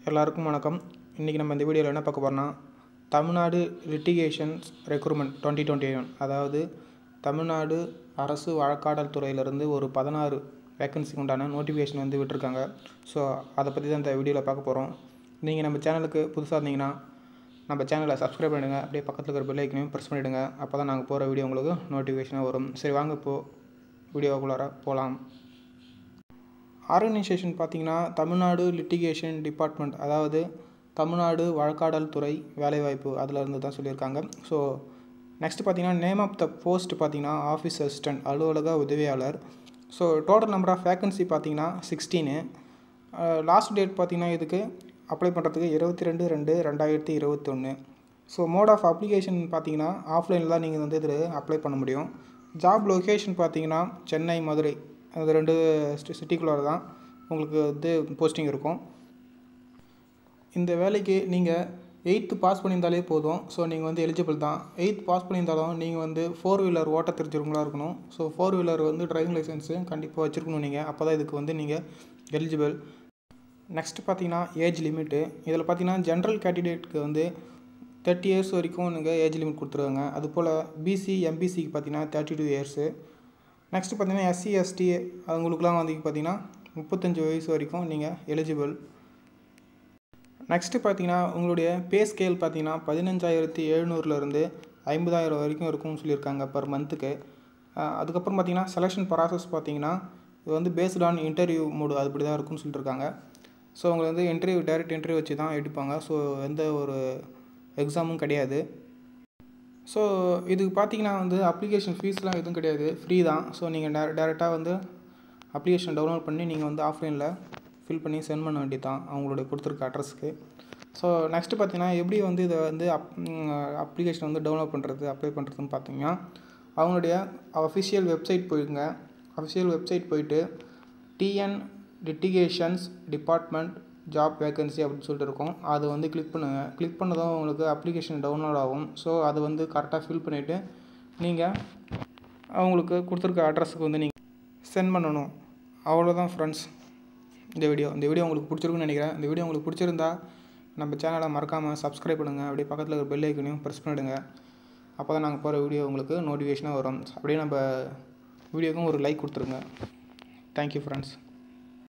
எல்லாருக்கும் வணக்கம் இன்றைக்கி நம்ம இந்த வீடியோவில் என்ன பார்க்க போகிறோம்னா Tamil Nadu litigations recruitment twenty twenty one அதாவது தமிழ்நாடு அரசு வழக்காடல் துறையிலிருந்து ஒரு பதினாறு வேக்கன்சிக்கு உண்டான நோட்டிஃபிகேஷன் வந்து விட்டுருக்காங்க ஸோ அதை பற்றி தான் இந்த வீடியோவில் பார்க்க போகிறோம் நீங்கள் நம்ம சேனலுக்கு புதுசாக இருந்தீங்கன்னா நம்ம சேனலை சப்ஸ்கிரைப் பண்ணிடுங்க அப்படியே பக்கத்தில் இருக்கிற பெல் ஐக்கனையும் ப்ரெஸ் பண்ணிவிடுங்க அப்போ தான் நாங்கள் போகிற வீடியோ உங்களுக்கு நோட்டிஃபிகேஷனாக வரும் சரி வாங்க இப்போது வீடியோக்குள்ளார போகலாம் ஆர்கனைசேஷன் பார்த்தீங்கன்னா தமிழ்நாடு லிட்டிகேஷன் டிபார்ட்மெண்ட் அதாவது தமிழ்நாடு வழக்காடல் துறை வேலைவாய்ப்பு அதில் இருந்து தான் சொல்லியிருக்காங்க ஸோ நெக்ஸ்ட் பார்த்தீங்கன்னா நேம் ஆஃப் த போஸ்ட் பார்த்தீங்கன்னா ஆஃபீஸ் அசிஸ்டன்ட் அலுவலக உதவியாளர் so total number of vacancy பார்த்தீங்கன்னா சிக்ஸ்டீனு லாஸ்ட் டேட் பார்த்தீங்கன்னா இதுக்கு அப்ளை பண்ணுறதுக்கு இருபத்தி ரெண்டு ரெண்டு ரெண்டாயிரத்தி இருபத்தொன்று ஸோ மோட் ஆஃப் அப்ளிகேஷன் பார்த்தீங்கன்னா ஆஃப்லைனில் தான் நீங்கள் வந்து இதில் அப்ளை பண்ண முடியும் ஜாப் லொக்கேஷன் பார்த்தீங்கன்னா சென்னை மதுரை அது ரெண்டு சிட்டிக்குள்ளார தான் உங்களுக்கு வந்து போஸ்டிங் இருக்கும் இந்த வேலைக்கு நீங்கள் எயித்து பாஸ் பண்ணியிருந்தாலே போதும் ஸோ நீங்கள் வந்து எலிஜிபிள் தான் எயித் பாஸ் பண்ணியிருந்தாலும் நீங்கள் வந்து ஃபோர் வீலர் ஓட்ட தெரிஞ்சவங்களா இருக்கணும் ஸோ ஃபோர் வீலர் வந்து டிரைவிங் லைசன்ஸு கண்டிப்பாக வச்சுருக்கணும் நீங்கள் அப்போ தான் இதுக்கு வந்து நீங்கள் எலிஜிபிள் நெக்ஸ்ட் பார்த்தீங்கன்னா ஏஜ் லிமிட்டு இதில் பார்த்தீங்கன்னா ஜென்ரல் கேண்டிடேட்க்கு வந்து தேர்ட்டி இயர்ஸ் வரைக்கும் நீங்கள் ஏஜ் லிமிட் கொடுத்துருவாங்க அதுபோல் பிசி எம்பிசிக்கு பார்த்தீங்கன்னா தேர்ட்டி டூ இயர்ஸு நெக்ஸ்ட் பார்த்தீங்கன்னா எஸ்சி எஸ்டி அவங்களுக்குலாம் வந்து பார்த்தீங்கன்னா முப்பத்தஞ்சு வயசு வரைக்கும் நீங்கள் எலிஜிபிள் நெக்ஸ்ட்டு பார்த்தீங்கன்னா உங்களுடைய பே ஸ்கேல் பார்த்தீங்கன்னா பதினஞ்சாயிரத்தி எழுநூறுலேருந்து ஐம்பதாயிரம் வரைக்கும் இருக்கும்னு சொல்லியிருக்காங்க பர் மந்த்துக்கு அதுக்கப்புறம் பார்த்தீங்கன்னா செலெக்ஷன் ப்ராசஸ் பார்த்தீங்கன்னா இது வந்து பேஸ்ட் ஆன் இன்டர்வியூ மூடு அது இப்படி தான் இருக்கும்னு சொல்லிட்டுருக்காங்க ஸோ உங்களுக்கு வந்து இன்டர்வியூ டேரெக்ட் இன்டர்வியூ வச்சு தான் எடுப்பாங்க ஸோ எந்த ஒரு எக்ஸாமும் கிடையாது ஸோ இதுக்கு பார்த்தீங்கன்னா வந்து அப்ளிகேஷன் ஃபீஸ்லாம் எதுவும் கிடையாது ஃப்ரீ தான் ஸோ நீங்கள் டே டேரெக்டாக வந்து அப்ளிகேஷன் டவுன்லோட் பண்ணி நீங்கள் வந்து ஆஃப்லைனில் ஃபில் பண்ணி சென்ட் பண்ண வேண்டியது தான் அவங்களுடைய கொடுத்துருக்க அட்ரஸ்க்கு ஸோ நெக்ஸ்ட்டு பார்த்தீங்கன்னா எப்படி வந்து இதை வந்து அப் அப்ளிகேஷன் வந்து டவுன்லோட் பண்ணுறது அப்ளை பண்ணுறதுன்னு பார்த்தீங்கன்னா அவங்களுடைய அஃபிஷியல் வெப்சைட் போயிடுங்க அஃபிஷியல் வெப்சைட் போயிட்டு TN litigations department job vacancy அப்படின்னு சொல்லிட்டு இருக்கும் அதை வந்து கிளிக் பண்ணுங்கள் கிளிக் பண்ணதும் உங்களுக்கு அப்ளிகேஷன் டவுன்லோட் ஆகும் ஸோ அதை வந்து கரெக்டாக ஃபில் பண்ணிவிட்டு நீங்கள் அவங்களுக்கு கொடுத்துருக்க அட்ரஸுக்கு வந்து நீங்கள் சென்ட் பண்ணணும் அவ்வளோதான் ஃப்ரெண்ட்ஸ் இந்த வீடியோ இந்த வீடியோ உங்களுக்கு பிடிச்சிருக்குன்னு நினைக்கிறேன் இந்த வீடியோ உங்களுக்கு பிடிச்சிருந்தா நம்ம சேனலை மறக்காமல் சப்ஸ்கிரைப் பண்ணுங்கள் அப்படியே பக்கத்தில் இருக்கிற பெல் ஐக்கனையும் ப்ரெஸ் பண்ணிவிடுங்க அப்போ தான் நாங்கள் போகிற வீடியோ உங்களுக்கு நோட்டிஃபிகேஷனாக வரும் அப்படியே நம்ம வீடியோக்கும் ஒரு லைக் கொடுத்துருங்க தேங்க்யூ ஃப்ரெண்ட்ஸ்